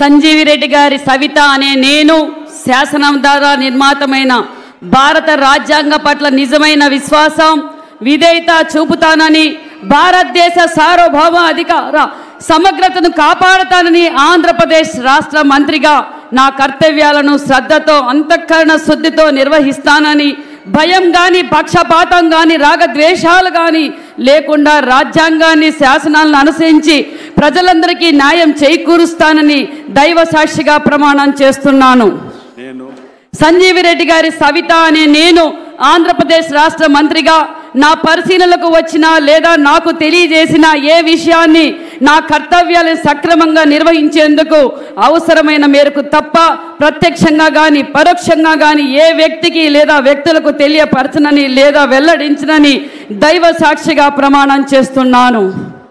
సంజీవి రెడ్డి గారి సవిత అనే నేను శాసనం ద్వారా నిర్మాతమైన భారత రాజ్యాంగ పట్ల నిజమైన విశ్వాసం విధేయత చూపుతానని భారతదేశ సార్వభౌమ అధికార సమగ్రతను కాపాడతానని ఆంధ్రప్రదేశ్ రాష్ట్ర మంత్రిగా నా కర్తవ్యాలను శ్రద్ధతో అంతఃకరణ శుద్ధితో నిర్వహిస్తానని భయం గాని పక్షపాతం గాని రాగద్వేషాలు గాని లేకుండా రాజ్యాంగాన్ని శాసనాలను అనుసరించి ప్రజలందరికీ న్యాయం చేకూరుస్తానని దైవ సాక్షిగా ప్రమాణం చేస్తున్నాను నేను సంజీవి రెడ్డి గారి సవిత అనే నేను ఆంధ్రప్రదేశ్ రాష్ట్ర మంత్రిగా నా పరిశీలనలకు వచ్చిన లేదా నాకు తెలియజేసిన ఏ విషయాన్ని నా కర్తవ్యాలను సక్రమంగా నిర్వహించేందుకు అవసరమైన మేరకు తప్ప ప్రత్యక్షంగా కానీ పరోక్షంగా కానీ ఏ వ్యక్తికి లేదా వ్యక్తులకు తెలియపరచనని లేదా వెల్లడించనని దైవ సాక్షిగా ప్రమాణం చేస్తున్నాను